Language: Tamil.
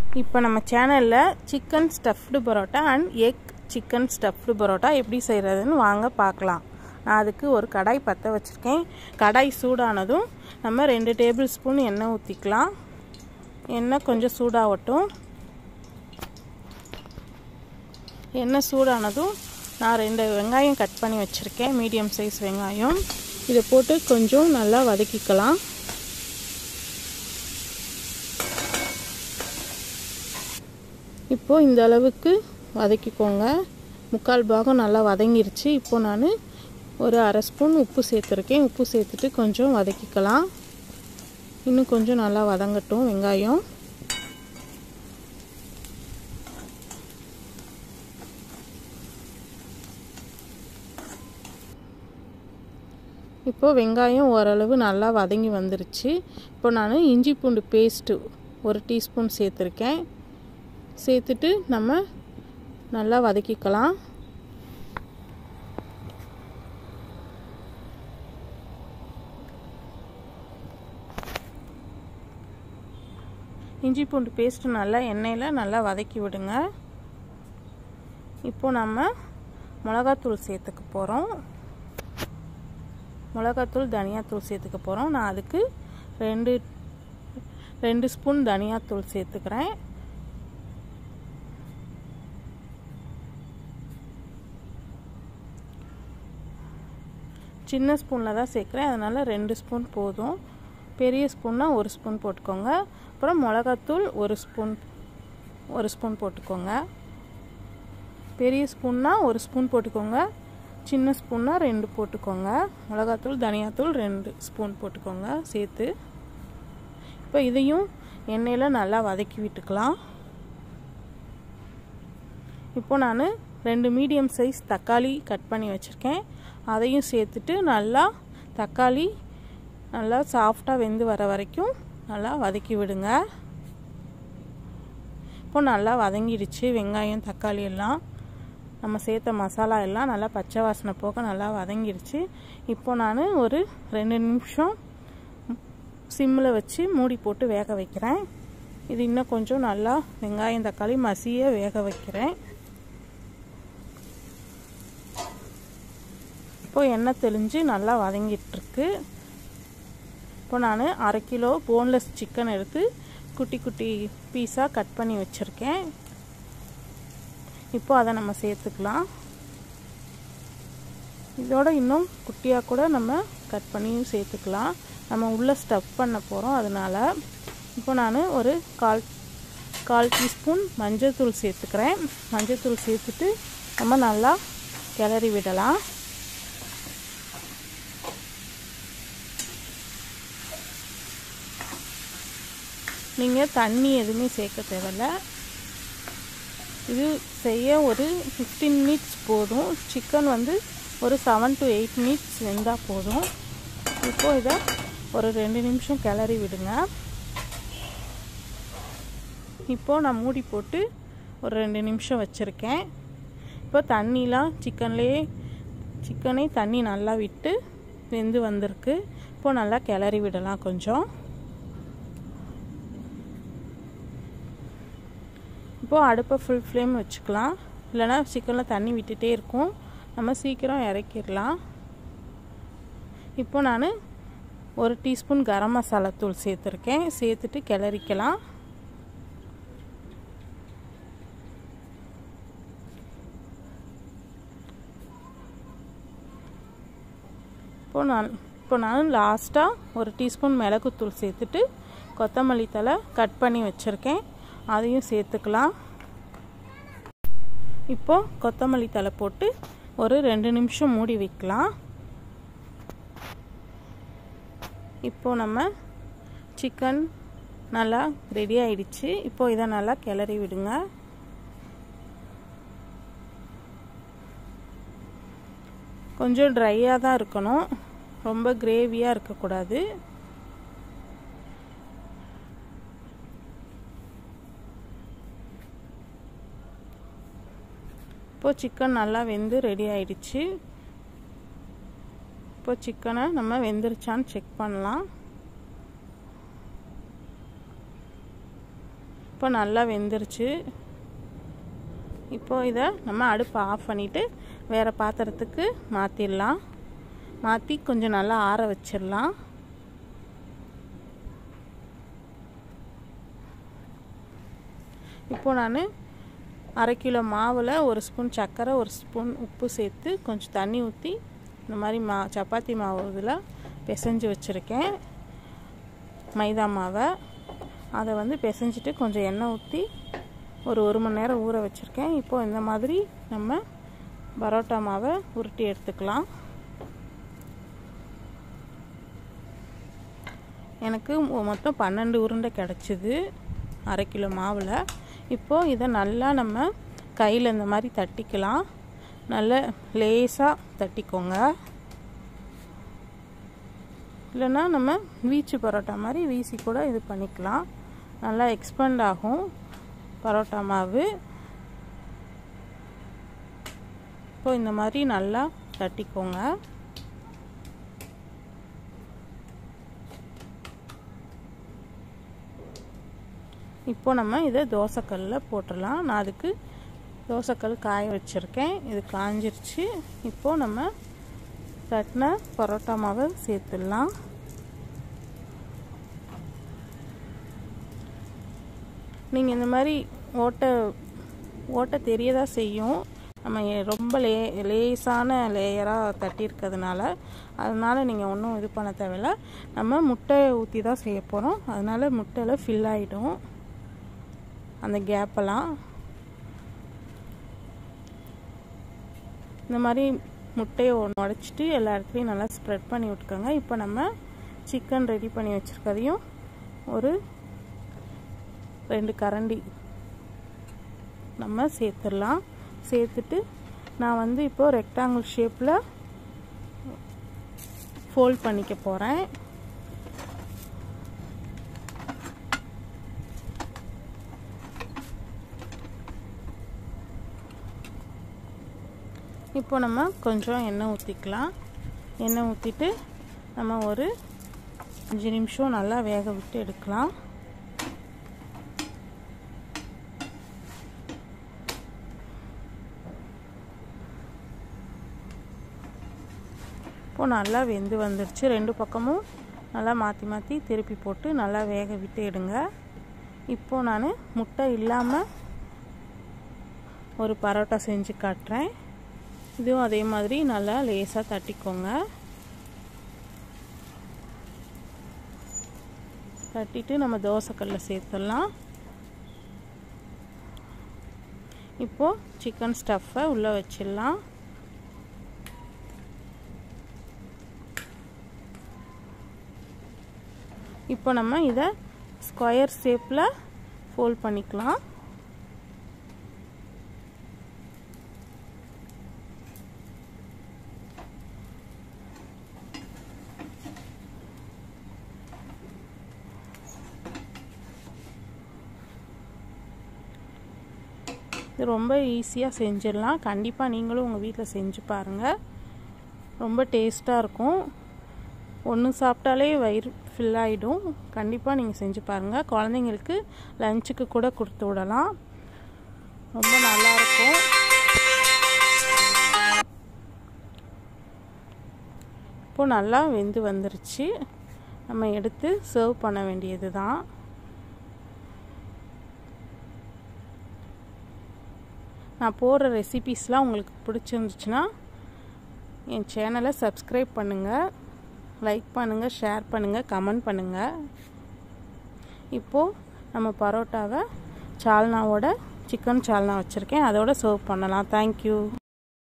இப்போ நம்ம சேனலில் chicken stuffed parotta and egg chicken stuffed parotta எப்படி செய்கிறதுன்னு வாங்க பார்க்கலாம் நான் அதுக்கு ஒரு கடாய் பற்ற வச்சுருக்கேன் கடாய் சூடானதும் நம்ம ரெண்டு டேபிள் ஸ்பூன் எண்ணெய் ஊற்றிக்கலாம் எண்ணெய் கொஞ்சம் சூடாகட்டும் எண்ணெய் சூடானதும் நான் ரெண்டு வெங்காயம் கட் பண்ணி வச்சுருக்கேன் மீடியம் சைஸ் வெங்காயம் இதை போட்டு கொஞ்சம் நல்லா வதக்கிக்கலாம் இப்போது இந்த அளவுக்கு வதக்கிக்கோங்க முக்கால் பாகம் நல்லா வதங்கிருச்சு இப்போது நான் ஒரு அரை ஸ்பூன் உப்பு சேர்த்துருக்கேன் உப்பு சேர்த்துட்டு கொஞ்சம் வதக்கிக்கலாம் இன்னும் கொஞ்சம் நல்லா வதங்கட்டும் வெங்காயம் இப்போது வெங்காயம் ஓரளவு நல்லா வதங்கி வந்துருச்சு இப்போ நான் இஞ்சி பூண்டு பேஸ்ட்டு ஒரு டீஸ்பூன் சேர்த்துருக்கேன் சேர்த்துட்டு நம்ம நல்லா வதக்கிக்கலாம் இஞ்சி பூண்டு பேஸ்ட்டு நல்லா எண்ணெயில் நல்லா வதக்கி விடுங்க இப்போ நம்ம மிளகாத்தூள் சேர்த்துக்க போகிறோம் மிளகாத்தூள் தனியாத்தூள் சேர்த்துக்க போகிறோம் நான் அதுக்கு ரெண்டு ரெண்டு ஸ்பூன் தனியாத்தூள் சேர்த்துக்கிறேன் சின்ன ஸ்பூனில் தான் சேர்க்குறேன் அதனால் ரெண்டு ஸ்பூன் போதும் பெரிய ஸ்பூன்னா ஒரு ஸ்பூன் போட்டுக்கோங்க அப்புறம் மிளகாத்தூள் ஒரு ஸ்பூன் ஒரு ஸ்பூன் போட்டுக்கோங்க பெரிய ஸ்பூன்னா ஒரு ஸ்பூன் போட்டுக்கோங்க சின்ன ஸ்பூன்னா ரெண்டு போட்டுக்கோங்க மிளகாத்தூள் தனியாத்தூள் ரெண்டு ஸ்பூன் போட்டுக்கோங்க சேர்த்து இப்போ இதையும் எண்ணெயில் நல்லா வதக்கி விட்டுக்கலாம் இப்போ நான் ரெண்டு மீடியம் சைஸ் தக்காளி கட் பண்ணி வச்சுருக்கேன் அதையும் சேர்த்துட்டு நல்லா தக்காளி நல்லா சாஃப்டாக வெந்து வர வரைக்கும் நல்லா வதக்கி விடுங்க இப்போ நல்லா வதங்கிடுச்சு வெங்காயம் தக்காளி எல்லாம் நம்ம சேர்த்த மசாலா எல்லாம் நல்லா பச்சை வாசனை போக நல்லா வதங்கிடுச்சு இப்போ நான் ஒரு ரெண்டு நிமிஷம் சிம்மில் வச்சு மூடி போட்டு வேக வைக்கிறேன் இது இன்னும் கொஞ்சம் நல்லா வெங்காயம் தக்காளி மசிய வேக வைக்கிறேன் இப்போ எண்ணெய் தெளிஞ்சு நல்லா வதங்கிட்டுருக்கு இப்போ நான் அரை கிலோ போன்லெஸ் சிக்கன் எடுத்து குட்டி குட்டி பீஸாக கட் பண்ணி வச்சுருக்கேன் இப்போ அதை நம்ம சேர்த்துக்கலாம் இதோட இன்னும் குட்டியாக கூட நம்ம கட் பண்ணியும் சேர்த்துக்கலாம் நம்ம உள்ளே ஸ்டஃப் பண்ண போகிறோம் அதனால் இப்போ நான் ஒரு கால் கால் டீஸ்பூன் மஞ்சள் தூள் சேர்த்துக்கிறேன் மஞ்சள் தூள் சேர்த்துட்டு நம்ம நல்லா கிளறி விடலாம் நீங்கள் தண்ணி எதுவுமே சேர்க்க தேவையில்ல இது செய்ய ஒரு ஃபிஃப்டீன் மினிட்ஸ் போதும் சிக்கன் வந்து ஒரு செவன் டு எயிட் மினிட்ஸ் வெந்தால் போதும் இப்போது இதை ஒரு ரெண்டு நிமிஷம் கிளறி விடுங்க இப்போது நான் மூடி போட்டு ஒரு ரெண்டு நிமிஷம் வச்சுருக்கேன் இப்போ தண்ணிலாம் சிக்கன்லேயே சிக்கனே தண்ணி நல்லா விட்டு வெந்து வந்திருக்கு இப்போது நல்லா கிளறி விடலாம் கொஞ்சம் இப்போது அடுப்பை ஃபுல் ஃப்ளேம் வச்சுக்கலாம் இல்லைனா சிக்கனில் தண்ணி விட்டுட்டே இருக்கும் நம்ம சீக்கிரம் இறக்கிடலாம் இப்போ நான் ஒரு டீஸ்பூன் கரம் மசாலா தூள் சேர்த்துருக்கேன் சேர்த்துட்டு கிளறிக்கலாம் இப்போ நான் இப்போ நான் லாஸ்ட்டாக ஒரு டீஸ்பூன் மிளகுத்தூள் சேர்த்துட்டு கொத்தமல்லி தலை கட் பண்ணி வச்சுருக்கேன் அதையும் சேர்த்துக்கலாம் இப்போது கொத்தமல்லி தலை போட்டு ஒரு ரெண்டு நிமிஷம் மூடி வைக்கலாம் இப்போது நம்ம சிக்கன் நல்லா ரெடி ஆயிடுச்சு இப்போது இதை நல்லா கிளறி விடுங்க கொஞ்சம் ட்ரையாக தான் இருக்கணும் ரொம்ப கிரேவியாக இருக்கக்கூடாது இப்போ சிக்கன் நல்லா வெந்து ரெடி ஆயிடுச்சு இப்போ சிக்கனை நம்ம வெந்துருச்சான்னு செக் பண்ணலாம் இப்போ நல்லா வெந்துருச்சு இப்போ இதை நம்ம அடுப்பை ஆஃப் பண்ணிவிட்டு வேறு பாத்திரத்துக்கு மாற்றிடலாம் மாற்றி கொஞ்சம் நல்லா ஆற வச்சிடலாம் இப்போ நான் அரை கிலோ மாவில் ஒரு ஸ்பூன் சர்க்கரை ஒரு ஸ்பூன் உப்பு சேர்த்து கொஞ்சம் தண்ணி ஊற்றி இந்த மாதிரி மா சப்பாத்தி மாவு இதில் பிசைஞ்சு வச்சுருக்கேன் மைதா மாவை அதை வந்து பிசைஞ்சிட்டு கொஞ்சம் எண்ணெய் ஊற்றி ஒரு ஒரு மணி நேரம் ஊற வச்சுருக்கேன் இப்போது இந்த மாதிரி நம்ம பரோட்டா மாவை உருட்டி எடுத்துக்கலாம் எனக்கு மொத்தம் பன்னெண்டு உருண்டை கிடச்சிது அரை கிலோ மாவில் இப்போது இதை நல்லா நம்ம கையில் இந்த மாதிரி தட்டிக்கலாம் நல்ல லேசாக தட்டிக்கோங்க இல்லைன்னா நம்ம வீச்சு பரோட்டா மாதிரி வீசி கூட இது பண்ணிக்கலாம் நல்லா எக்ஸ்பெண்ட் ஆகும் பரோட்டா மாவு இப்போ இந்த மாதிரி நல்லா தட்டிக்கோங்க இப்போ நம்ம இதை தோசைக்கல்லில் போட்டுடலாம் நான் அதுக்கு தோசைக்கல் காய வச்சுருக்கேன் இது காஞ்சிருச்சு இப்போது நம்ம தட்டின பரோட்டா மாவை சேர்த்துடலாம் நீங்கள் இந்த மாதிரி ஓட்டை ஓட்டை தெரியதான் செய்யும் நம்ம ரொம்ப லே லேசான லேயராக தட்டியிருக்கிறதுனால அதனால் நீங்கள் ஒன்றும் இது பண்ண தேவையில்ல நம்ம முட்டை ஊற்றி தான் செய்ய போகிறோம் அதனால் முட்டையில் ஃபில் ஆகிடும் அந்த கேப்பெல்லாம் இந்த மாதிரி முட்டையை ஒன்று உடச்சிட்டு எல்லா இடத்துலையும் நல்லா ஸ்ப்ரெட் பண்ணி விட்டுக்கோங்க இப்போ நம்ம சிக்கன் ரெடி பண்ணி வச்சுருக்கதையும் ஒரு ரெண்டு கரண்டி நம்ம சேர்த்துடலாம் சேர்த்துட்டு நான் வந்து இப்போது ரெக்டாங்கிள் ஷேப்பில் ஃபோல்ட் பண்ணிக்க போகிறேன் இப்போ நம்ம கொஞ்சம் எண்ணெய் ஊற்றிக்கலாம் எண்ணெய் ஊற்றிட்டு நம்ம ஒரு அஞ்சு நிமிஷம் நல்லா வேக விட்டு எடுக்கலாம் இப்போது நல்லா வெந்து வந்துருச்சு ரெண்டு பக்கமும் நல்லா மாற்றி மாற்றி திருப்பி போட்டு நல்லா வேக விட்டு எடுங்க இப்போது நான் முட்டை இல்லாமல் ஒரு பரோட்டா செஞ்சு காட்டுறேன் இதுவும் அதே மாதிரி நல்லா லேசாக தட்டிக்கோங்க தட்டிட்டு நம்ம தோசைக்கல்ல சேர்த்துடலாம் இப்போது சிக்கன் ஸ்டஃப்பை உள்ளே வச்சிடலாம் இப்போ நம்ம இதை ஸ்கொயர் ஷேப்பில் ஃபோல்ட் பண்ணிக்கலாம் இது ரொம்ப ஈஸியாக செஞ்சிடலாம் கண்டிப்பாக நீங்களும் உங்கள் வீட்டில் செஞ்சு பாருங்கள் ரொம்ப டேஸ்ட்டாக இருக்கும் ஒன்று சாப்பிட்டாலே வயிறு ஃபில் ஆகிடும் கண்டிப்பாக நீங்கள் செஞ்சு பாருங்கள் குழந்தைங்களுக்கு லஞ்சுக்கு கூட கொடுத்து விடலாம் ரொம்ப நல்லாயிருக்கும் இப்போது நல்லா வெந்து வந்துருச்சு நம்ம எடுத்து சர்வ் பண்ண வேண்டியது தான் நான் போடுற ரெசிபீஸ்லாம் உங்களுக்கு பிடிச்சிருந்துச்சுன்னா என் சேனலை சப்ஸ்கிரைப் பண்ணுங்கள் லைக் பண்ணுங்கள் ஷேர் பண்ணுங்கள் கமெண்ட் பண்ணுங்கள் இப்போது நம்ம பரோட்டாவை சால்னாவோட சிக்கன் சால்னா வச்சுருக்கேன் அதோட சர்வ் பண்ணலாம் தேங்க்யூ